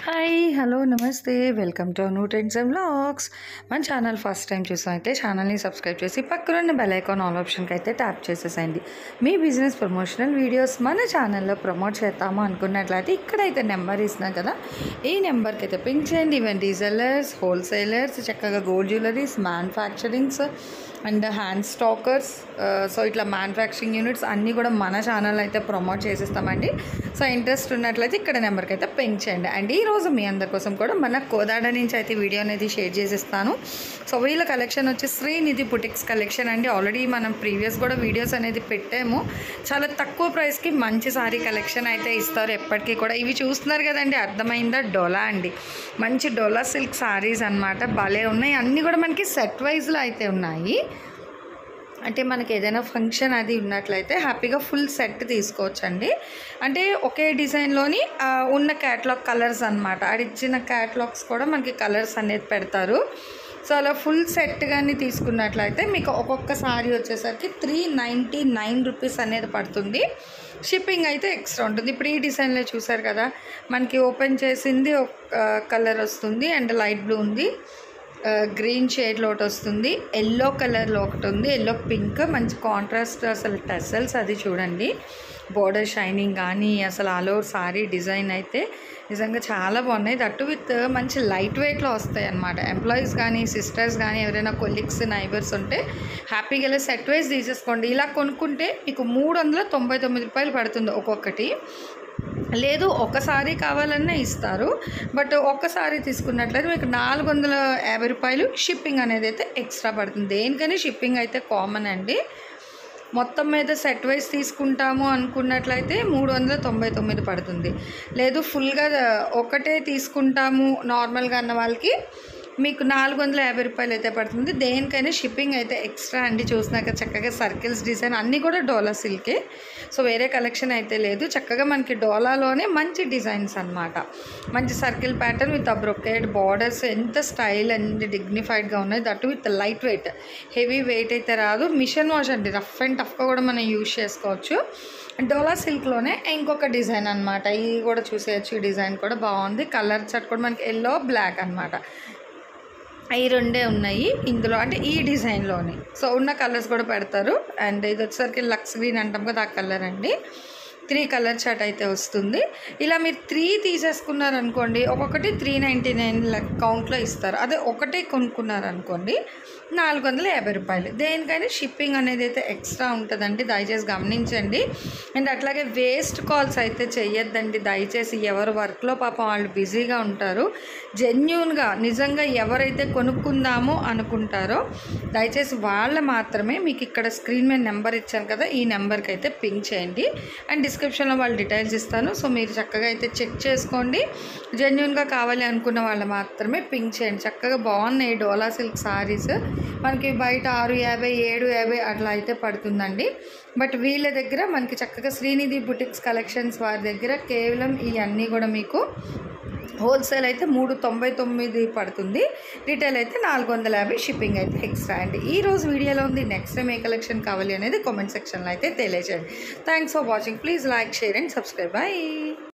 hi hello నమస్తే welcome to New Trends and vlogs మన channel first time చూసామైతే ఛానల్ని సబ్స్క్రైబ్ చేసి పక్కనున్న బెల్ ఐకాన్ ఆల్ ఆప్షన్కి అయితే ట్యాప్ చేసేసండి మీ బిజినెస్ ప్రమోషనల్ వీడియోస్ మన ఛానల్లో ప్రమోట్ చేద్దాము అనుకున్నట్లయితే ఇక్కడైతే నెంబర్ ఇస్తున్నాం కదా ఈ నెంబర్కి అయితే పింక్ చేయండి ఈవెన్ డీజెలర్స్ హోల్సేలర్స్ చక్కగా gold jewelleries manufacturings and hand stackers so ఇట్లా మ్యానుఫ్యాక్చరింగ్ యూనిట్స్ అన్నీ కూడా మన ఛానల్ అయితే ప్రమోట్ చేసేస్తామండి సో ఇంట్రెస్ట్ ఉన్నట్లయితే ఇక్కడ నెంబర్కి అయితే పెంక్ చేయండి అండ్ ఈ రోజు మీ అందరి కోసం కూడా మన కోదాడ నుంచి అయితే వీడియో అనేది షేర్ చేసేస్తాను సో వీళ్ళ కలెక్షన్ వచ్చి శ్రీనిధి బుటిక్స్ కలెక్షన్ అండి ఆల్రెడీ మనం ప్రీవియస్ కూడా వీడియోస్ అనేది పెట్టాము చాలా తక్కువ ప్రైస్కి మంచి సారీ కలెక్షన్ అయితే ఇస్తారు ఎప్పటికీ కూడా ఇవి చూస్తున్నారు కదండి అర్థమైందా డొలా అండి మంచి డొలా సిల్క్ సారీస్ అన్నమాట భలే ఉన్నాయి అన్నీ కూడా మనకి సెట్ వైజ్లో అయితే ఉన్నాయి అంటే మనకి ఏదైనా ఫంక్షన్ అది ఉన్నట్లయితే హ్యాపీగా ఫుల్ సెట్ తీసుకోవచ్చండి అంటే ఒకే డిజైన్లోని ఆ, ఉన్న క్యాట్లాగ్ కలర్స్ అనమాట ఇచ్చిన క్యాట్లాగ్స్ కూడా మనకి కలర్స్ అనేది పెడతారు సో అలా ఫుల్ సెట్ కానీ తీసుకున్నట్లయితే మీకు ఒక్కొక్క సారీ వచ్చేసరికి త్రీ నైంటీ నైన్ రూపీస్ అనేది పడుతుంది షిప్పింగ్ అయితే ఎక్స్ట్రా ఉంటుంది ఇప్పుడు ఈ డిజైన్లో చూసారు కదా మనకి ఓపెన్ చేసింది ఒక కలర్ వస్తుంది అండ్ లైట్ బ్లూ ఉంది గ్రీన్ షేడ్లో ఒకటి వస్తుంది ఎల్లో కలర్లో ఒకటి ఉంది ఎల్లో పింక్ మంచి కాంట్రాస్ట్ అసలు టెసల్స్ అది చూడండి బోర్డర్ షైనింగ్ కానీ అసలు ఆల్ ఓవర్ సారీ డిజైన్ అయితే నిజంగా చాలా బాగున్నాయి దట్టు విత్ మంచి లైట్ వెయిట్లో వస్తాయి అన్నమాట ఎంప్లాయీస్ కానీ సిస్టర్స్ కానీ ఎవరైనా కొలీగ్స్ నైబర్స్ ఉంటే హ్యాపీగా వెళ్ళి సెట్ వైజ్ తీసేసుకోండి ఇలా కొనుక్కుంటే మీకు మూడు వందల తొంభై తొమ్మిది రూపాయలు పడుతుంది ఒక్కొక్కటి లేదు ఒకసారి కావాలన్నా ఇస్తారు బట్ ఒక్కసారి తీసుకున్నట్లయితే మీకు నాలుగు వందల యాభై రూపాయలు షిప్పింగ్ అనేది అయితే ఎక్స్ట్రా పడుతుంది దేనికని షిప్పింగ్ అయితే కామన్ అండి మొత్తం మీద సెట్ వైజ్ తీసుకుంటాము అనుకున్నట్లయితే మూడు వందల తొంభై తొమ్మిది పడుతుంది లేదు ఫుల్గా ఒకటే తీసుకుంటాము నార్మల్గా అన్న వాళ్ళకి మీకు నాలుగు వందల యాభై రూపాయలు అయితే పడుతుంది దేనికైనా షిప్పింగ్ అయితే ఎక్స్ట్రా అండి చూసినాక చక్కగా సర్కిల్స్ డిజైన్ అన్నీ కూడా డోలా సిల్కే సో వేరే కలెక్షన్ అయితే లేదు చక్కగా మనకి డోలాలోనే మంచి డిజైన్స్ అన్నమాట మంచి circle pattern with brocade borders ఎంత స్టైల్ అండ్ డిగ్నిఫైడ్గా ఉన్నాయి that with light weight heavy weight అయితే రాదు మిషన్ వాష్ అండి రఫ్ అండ్ టఫ్గా కూడా మనం యూజ్ చేసుకోవచ్చు డోలా సిల్క్లోనే ఇంకొక డిజైన్ అనమాట ఇది కూడా చూసేయచ్చు ఈ డిజైన్ కూడా బాగుంది కలర్ చట్ కూడా మనకి ఎల్లో బ్లాక్ అన్నమాట ఈ రెండే ఉన్నాయి ఇందులో అంటే ఈ డిజైన్లోని సో ఉన్న కలర్స్ కూడా పెడతారు అండ్ ఇది వచ్చేసరికి లక్స్ గ్రీన్ అంటాం కదా ఆ కలర్ అండి త్రీ కలర్ చాట్ అయితే వస్తుంది ఇలా మీరు త్రీ తీసేసుకున్నారనుకోండి ఒక్కొక్కటి త్రీ నైంటీ నైన్ కౌంట్లో ఇస్తారు అదే ఒకటే కొనుక్కున్నారనుకోండి నాలుగు వందల యాభై రూపాయలు దేనికైనా షిప్పింగ్ అనేది అయితే ఎక్స్ట్రా ఉంటుందండి దయచేసి గమనించండి అండ్ అట్లాగే వేస్ట్ కాల్స్ అయితే చెయ్యొద్దండి దయచేసి ఎవరు వర్క్లో పాపం వాళ్ళు బిజీగా ఉంటారు జెన్యున్గా నిజంగా ఎవరైతే కొనుక్కుందామో అనుకుంటారో దయచేసి వాళ్ళ మాత్రమే మీకు ఇక్కడ స్క్రీన్ మీద నెంబర్ ఇచ్చాను కదా ఈ నెంబర్కి అయితే పింక్ చేయండి అండ్ డిస్క్రిప్షన్లో వాళ్ళు డీటెయిల్స్ ఇస్తాను సో మీరు చక్కగా అయితే చెక్ చేసుకోండి జెన్యున్గా కావాలి అనుకున్న వాళ్ళు మాత్రమే పింక్ చేయండి చక్కగా బాగున్నాయి డోలా సిల్క్ సారీస్ మనకి బయట ఆరు యాభై ఏడు యాభై అట్లా అయితే పడుతుందండి బట్ వీళ్ళ దగ్గర మనకి చక్కగా శ్రీనిధి బుటిక్స్ కలెక్షన్స్ వారి దగ్గర కేవలం ఇవన్నీ కూడా మీకు హోల్సేల్ అయితే మూడు తొంభై తొమ్మిది పడుతుంది రీటైల్ అయితే నాలుగు వందల యాభై షిప్పింగ్ అయితే ఎక్స్ట్రా అండి ఈ రోజు వీడియోలో ఉంది నెక్స్ట్ టైం ఏ కలెక్షన్ కావాలి అనేది కామెంట్ సెక్షన్లో అయితే తెలియజేయండి thanks for watching please like share and subscribe bye